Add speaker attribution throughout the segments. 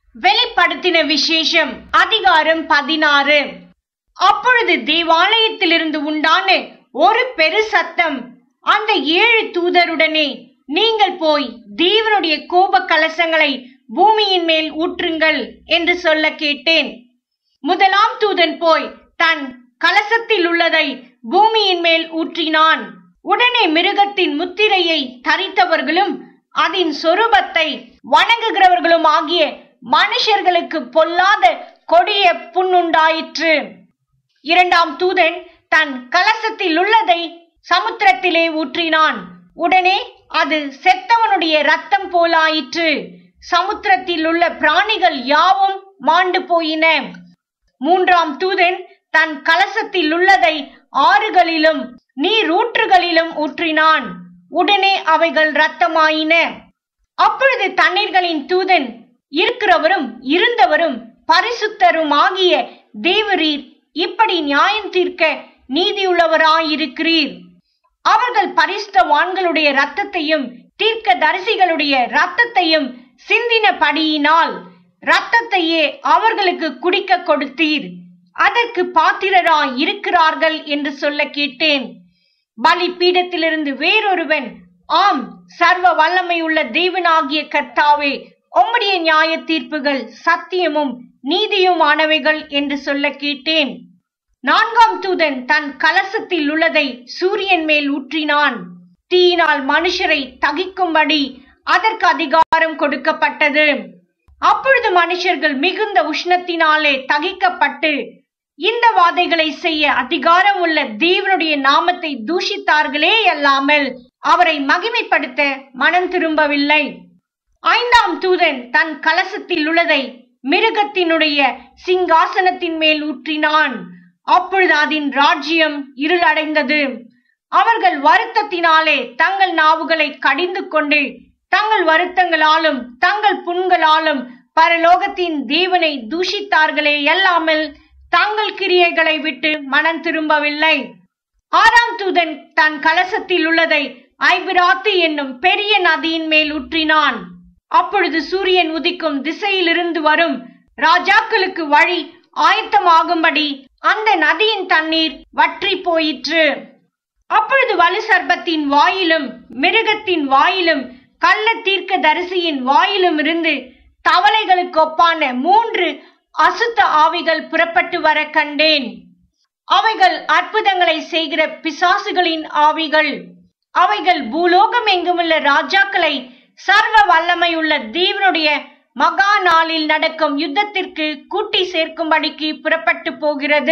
Speaker 1: வெளிப்படுத்தின விசேஷம் அதிகாரம் பதினாறு அப்பொழுது தேவாலயத்திலிருந்து உண்டான ஒரு பெரு சத்தம் அந்த ஏழு தூதருடனே நீங்கள் போய் தேவனுடைய கோப கலசங்களை பூமியின் மேல் ஊற்றுங்கள் என்று சொல்ல கேட்டேன் முதலாம் தூதன் போய் தன் கலசத்தில் உள்ளதை பூமியின் மேல் ஊற்றினான் உடனே மிருகத்தின் முத்திரையை தரித்தவர்களும் அதன் சொரூபத்தை வணங்குகிறவர்களும் ஆகிய மனுஷர்களுக்கு பொல்லாத கொடிய புண்ணுண்டாயிற்று இரண்டாம் தூதன் தன் கலசத்தில் உள்ளதை சமுத்திரத்திலே ஊற்றினான் உடனே அது செத்தவனுடைய ரத்தம் போலாயிற்று சமுத்திரத்தில் உள்ள பிராணிகள் யாவும் மாண்டு போயின மூன்றாம் தூதன் தன் கலசத்தில் உள்ளதை ஆறுகளிலும் நீரூற்றுகளிலும் ஊற்றினான் உடனே அவைகள் இரத்தமாயின அப்பொழுது தண்ணீர்களின் தூதன் இருக்கிறவரும் இருந்தவரும் பரிசுத்தரும் ஆகிய தேவரீர் இப்படி நியாயம் தீர்க்க நீதியுள்ளவராயிருக்கிறீர் அவர்கள் பரிசுத்தவான்களுடைய இரத்தத்தையும் தீர்க்க தரிசிகளுடைய இரத்தத்தையும் சிந்தினபடியினால் இரத்தத்தையே அவர்களுக்கு குடிக்க கொடுத்தீர் அதற்கு பாத்திரராய் இருக்கிறார்கள் என்று சொல்ல கேட்டேன் பலி பீடத்திலிருந்து வேறொருவன் ஆம் சர்வ வல்லமையுள்ள தேவனாகிய கர்த்தாவே உம்முடைய நியாய தீர்ப்புகள் சத்தியமும் நீதியுமானவைகள் என்று சொல்ல கேட்டேன் நான்காம் தூதன் தன் கலசத்தில் உள்ளதை சூரியன் மேல் ஊற்றினான் தீயினால் மனுஷரை தகிக்கும்படி அதற்கு அதிகாரம் கொடுக்கப்பட்டது அப்பொழுது மனுஷர்கள் மிகுந்த உஷ்ணத்தினாலே தகிக்கப்பட்டு இந்த வாதைகளை செய்ய அதிகாரம் உள்ள தேவனுடைய நாமத்தை தூஷித்தார்களே அல்லாமல் அவரை மகிமைப்படுத்த மனம் திரும்பவில்லை ஐந்தாம் தூதன் தன் கலசத்தில் உள்ளதை மிருகத்தினுடைய சிங்காசனத்தின் மேல் ஊற்றினான் அப்பொழுது அதன் ராஜ்யம் இருளடைந்தது அவர்கள் வருத்தத்தினாலே தங்கள் நாவுகளை கடிந்து கொண்டு தங்கள் வருத்தங்களாலும் தங்கள் புண்களாலும் பரலோகத்தின் தேவனை தூஷித்தார்களே அல்லாமல் தங்கள் கிரியைகளை விட்டு மனம் திரும்பவில்லை ஆறாம் தூதன் தன் கலசத்தில் உள்ளதை ஐபிராத்து என்னும் பெரிய நதியின் மேல் ஊற்றினான் அப்பொழுது சூரியன் உதிக்கும் திசையிலிருந்து வரும் ராஜாக்களுக்கு வழி ஆயத்தமாகும்படி அந்த நதியின் தண்ணீர் வற்றி போயிற்று அப்பொழுது வலு சர்பத்தின் வாயிலும் மிருகத்தின் வாயிலும் கள்ள தீர்க்க தரிசியின் வாயிலும் இருந்து தவளைகளுக்கு ஒப்பான மூன்று அசுத்த ஆவிகள் புறப்பட்டு வர கண்டேன் அவைகள் அற்புதங்களை செய்கிற பிசாசுகளின் ஆவிகள் அவைகள் பூலோகம் எங்குமுள்ள ராஜாக்களை சர்வ வல்லமையுள்ள தேவனுடைய மகா நாளில் நடக்கும் யுத்தத்திற்கு கூட்டி சேர்க்கும்படிக்கு புறப்பட்டு போகிறது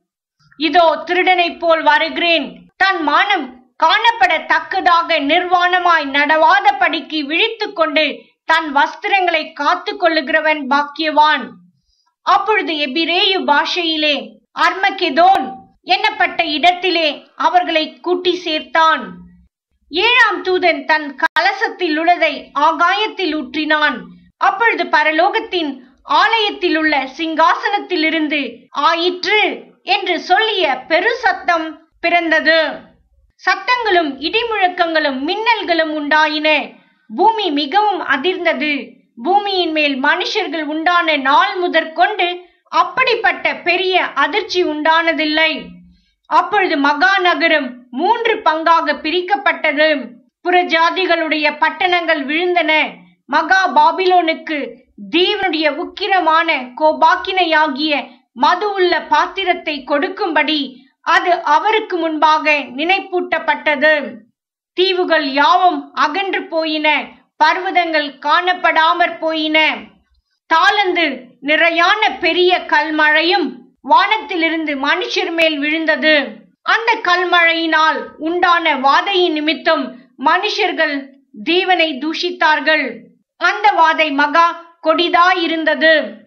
Speaker 1: இதோ திருடனைப் போல் வருகிறேன் தன் மானம் காணப்படத்தக்கதாக நிர்வாணமாய் நடவாதபடிக்கு விழித்துக் கொண்டு தன் வஸ்திரங்களை காத்துக் கொள்ளுகிறவன் பாக்கியவான் அப்பொழுது எபிரேயு பாஷையிலே அர்மகெதோன் என்னப்பட்ட இடத்திலே அவர்களை கூட்டி சேர்த்தான் ஏழாம் தூதன் தன் கலசத்தில் உள்ளதை ஆகாயத்தில் ஊற்றினான் அப்பொழுது பரலோகத்தின் ஆலயத்தில் உள்ள சிங்காசனத்திலிருந்து ஆயிற்று என்று சொல்லிய பெரு சத்தம் பிறந்தது சத்தங்களும் இடிமுழக்கங்களும் மின்னல்களும் உண்டாயின பூமி மிகவும் அதிர்ந்தது பூமியின் மேல் மனுஷர்கள் உண்டான நாள் முதற்கொண்டு அப்படிப்பட்ட பெரிய அதிர்ச்சி உண்டானதில்லை அப்பொழுது மகா நகரம் மூன்று பங்காக பிரிக்கப்பட்டது புறஜாதிகளுடைய பட்டணங்கள் விழுந்தன மகா பாபிலோனுக்கு தேவனுடைய உக்கிரமான கோபாக்கினையாகிய மது உள்ள பாத்திரத்தை கொடுக்கும்படி அது அவருக்கு முன்பாக நினைப்பூட்டப்பட்டது தீவுகள் யாவும் அகன்று போயின பர்வதங்கள் காணப்படாமற் போயின தாளந்து நிறையான பெரிய கல்மழையும் வானத்திலிருந்து மனுஷர் மேல் விழுந்தது அந்த கல்மழையினால் உண்டான வாதையின் நிமித்தம் மனுஷர்கள் தேவனை தூஷித்தார்கள் அந்த வாதை மகா கொடிதாயிருந்தது